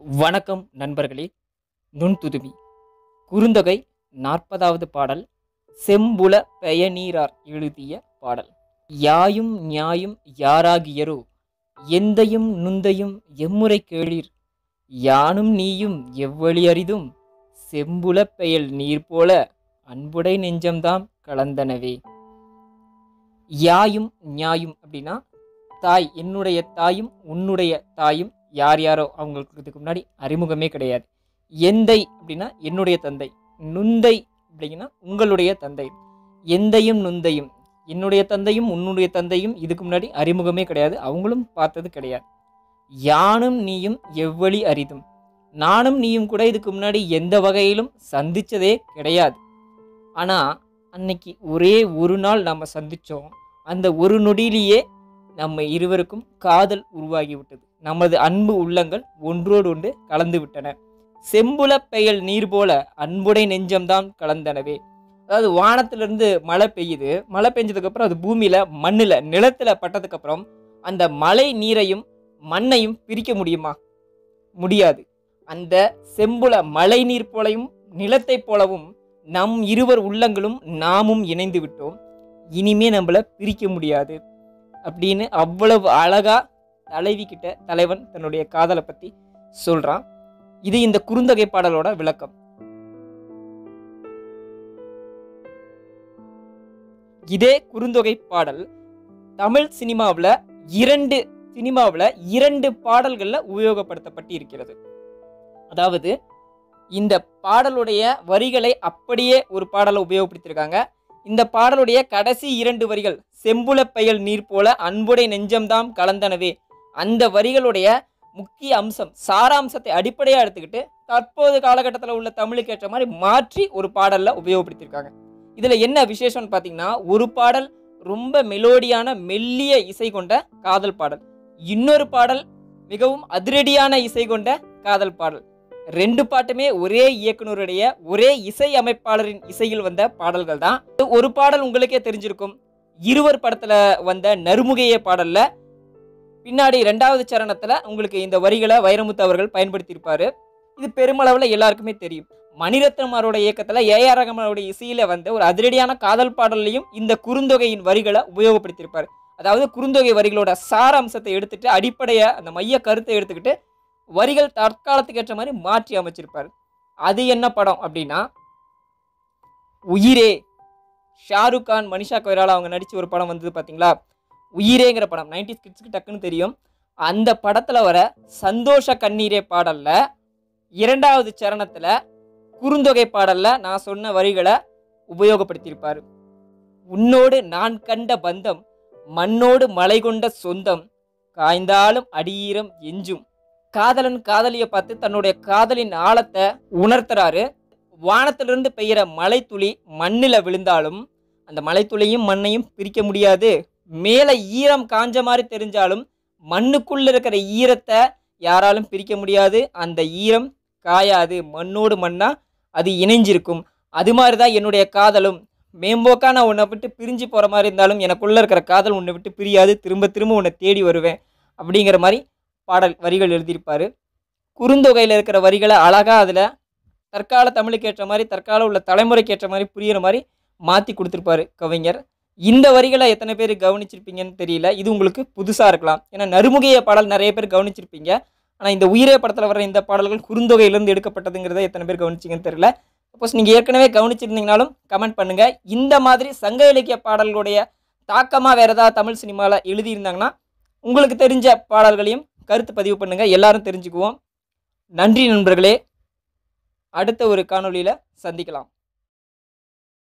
வணக்கம் நண்பர்களே நுண்துதுமி குறுந்தொகை நாற்பதாவது பாடல் செம்புல பெயநீரார் எழுதிய பாடல் யாயும் ஞாயும் யாராகியரோ எந்தையும் நுந்தையும் எம்முறை கேளீர் யானும் நீயும் எவ்வழி அரிதும் செம்புல பெயல் நீர் போல அன்புடை நெஞ்சம்தாம் கலந்தனவே யாயும் ஞாயும் அப்படின்னா தாய் என்னுடைய தாயும் உன்னுடைய தாயும் யார் யாரோ அவங்களுக்கு இதுக்கு முன்னாடி அறிமுகமே கிடையாது எந்தை அப்படின்னா என்னுடைய தந்தை நுந்தை அப்படின்னா உங்களுடைய தந்தை எந்தையும் நுந்தையும் என்னுடைய தந்தையும் உன்னுடைய தந்தையும் இதுக்கு முன்னாடி அறிமுகமே கிடையாது அவங்களும் பார்த்தது கிடையாது யானும் நீயும் எவ்வழி அரிதும் நானும் நீயும் கூட இதுக்கு முன்னாடி எந்த வகையிலும் சந்திச்சதே கிடையாது ஆனால் அன்னைக்கு ஒரே ஒரு நாள் நாம் சந்தித்தோம் அந்த ஒரு நொடியிலேயே நம்ம இருவருக்கும் காதல் உருவாகிவிட்டது நமது அன்பு உள்ளங்கள் ஒன்றோடு ஒன்று கலந்து விட்டன செம்புல பெயல் நீர் போல அன்புடை நெஞ்சம்தான் கலந்தனவே அதாவது வானத்திலிருந்து மழை பெய்யுது மழை பெஞ்சதுக்கப்புறம் அது பூமியில் மண்ணில் நிலத்தில் பட்டதுக்கப்புறம் அந்த மழை நீரையும் மண்ணையும் பிரிக்க முடியுமா முடியாது அந்த செம்புல மழை நீர் போலையும் நிலத்தைப் போலவும் நம் இருவர் உள்ளங்களும் நாமும் இணைந்து விட்டோம் இனிமே நம்மள பிரிக்க முடியாது அப்படின்னு அவ்வளவு அழகா தலைவி கிட்ட தலைவன் தன்னுடைய காதலை பத்தி சொல்றான் இது இந்த குறுந்தொகை பாடலோட விளக்கம் இதே குறுந்தொகை பாடல் தமிழ் சினிமாவில் இரண்டு சினிமாவில் இரண்டு பாடல்களில் உபயோகப்படுத்தப்பட்டு இருக்கிறது அதாவது இந்த பாடலுடைய வரிகளை அப்படியே ஒரு பாடலை உபயோகப்படுத்தியிருக்காங்க இந்த பாடலுடைய கடைசி இரண்டு வரிகள் செம்புல பெயல் நீர் போல அன்புடை நெஞ்சம்தாம் கலந்தனவே அந்த வரிகளுடைய முக்கிய அம்சம் சாராம்சத்தை அடிப்படையாக எடுத்துக்கிட்டு தற்போது காலகட்டத்தில் உள்ள தமிழுக்கு ஏற்ற மாதிரி மாற்றி ஒரு பாடலில் உபயோகப்படுத்தியிருக்காங்க இதில் என்ன விசேஷம்னு பார்த்தீங்கன்னா ஒரு பாடல் ரொம்ப மெலோடியான மெல்லிய இசை கொண்ட காதல் பாடல் இன்னொரு பாடல் மிகவும் அதிரடியான இசை கொண்ட காதல் பாடல் ரெண்டு பாட்டுமே ஒரே இயக்குனருடைய ஒரே இசை அமைப்பாளரின் இசையில் வந்த பாடல்கள் தான் ஒரு பாடல் உங்களுக்கே தெரிஞ்சிருக்கும் இருவர் படத்துல வந்த நறுமுகைய பாடல்ல பின்னாடி ரெண்டாவது சரணத்துல உங்களுக்கு இந்த வரிகளை வைரமுத்து அவர்கள் பயன்படுத்தியிருப்பாரு இது பெருமளவில் எல்லாருக்குமே தெரியும் மணிரத்னமாரோட இயக்கத்துல ஏஆர் ரகமானோட இசையில வந்த ஒரு அதிரடியான காதல் பாடல்லையும் இந்த குறுந்தொகையின் வரிகளை உபயோகப்படுத்தியிருப்பாரு அதாவது குறுந்தொகை வரிகளோட சாராம்சத்தை எடுத்துட்டு அடிப்படையை அந்த மைய கருத்தை எடுத்துக்கிட்டு வரிகள் தற்காலத்துக்கு ஏற்ற மாதிரி மாற்றி அமைச்சிருப்பார் அது என்ன படம் அப்படின்னா உயிரே ஷாருக் கான் மனிஷா கொய்ராலா அவங்க நடித்த ஒரு படம் வந்தது பார்த்தீங்களா உயிரேங்கிற படம் நைன்டி கிட்ஸ்க்கு டக்குன்னு தெரியும் அந்த படத்தில் வர சந்தோஷ கண்ணீரே பாடலில் இரண்டாவது சரணத்தில் குறுந்தொகை பாடலில் நான் சொன்ன வரிகளை உபயோகப்படுத்தியிருப்பார் உன்னோடு நான் கண்ட பந்தம் மண்ணோடு மலை கொண்ட சொந்தம் காய்ந்தாலும் அடியீரம் எஞ்சும் காதலன் காதலியை பார்த்து தன்னுடைய காதலின் ஆழத்தை உணர்த்துறாரு வானத்திலிருந்து பெய்கிற மழை துளி மண்ணில் விழுந்தாலும் அந்த மழை துளியும் மண்ணையும் பிரிக்க முடியாது மேலே ஈரம் காஞ்ச மாதிரி தெரிஞ்சாலும் மண்ணுக்குள்ள இருக்கிற ஈரத்தை யாராலும் பிரிக்க முடியாது அந்த ஈரம் காயாது மண்ணோடு மண்ணா அது இணைஞ்சிருக்கும் அது மாதிரி தான் என்னுடைய காதலும் மேம்போக்கா நான் உன்னை விட்டு பிரிஞ்சு போகிற மாதிரி இருந்தாலும் எனக்குள்ளே இருக்கிற காதல் உன்னை விட்டு பிரியாது திரும்ப திரும்ப உன்னை தேடி வருவேன் அப்படிங்கிற மாதிரி பாடல் வரிகள் எழுதியிருப்பார் குறுந்தொகையில் இருக்கிற வரிகளை அழகாக அதில் தற்கால தமிழுக்கு ஏற்ற மாதிரி தற்கால உள்ள தலைமுறைக்கு ஏற்ற மாதிரி புரியிற மாதிரி மாற்றி கொடுத்துருப்பாரு கவிஞர் இந்த வரிகளை எத்தனை பேர் கவனிச்சிருப்பீங்கன்னு தெரியல இது உங்களுக்கு புதுசாக இருக்கலாம் ஏன்னா நறுமுகைய பாடல் நிறைய பேர் கவனிச்சிருப்பீங்க ஆனால் இந்த உயிரே படத்தில் வர இந்த பாடல்கள் குறுந்தொகையிலேருந்து எடுக்கப்பட்டதுங்கிறத எத்தனை பேர் கவனிச்சிங்கன்னு தெரியல சப்போஸ் நீங்கள் ஏற்கனவே கவனிச்சிருந்தீங்கனாலும் கமெண்ட் பண்ணுங்கள் இந்த மாதிரி சங்க இலக்கிய பாடல்களுடைய தாக்கமாக வேறு ஏதாவது தமிழ் சினிமாவில் எழுதியிருந்தாங்கன்னா உங்களுக்கு தெரிஞ்ச பாடல்களையும் கருத்து பதிவு பண்ணுங்கள் எல்லாரும் தெரிஞ்சுக்குவோம் நன்றி நண்பர்களே அடுத்த ஒரு காணொளியில் சந்திக்கலாம்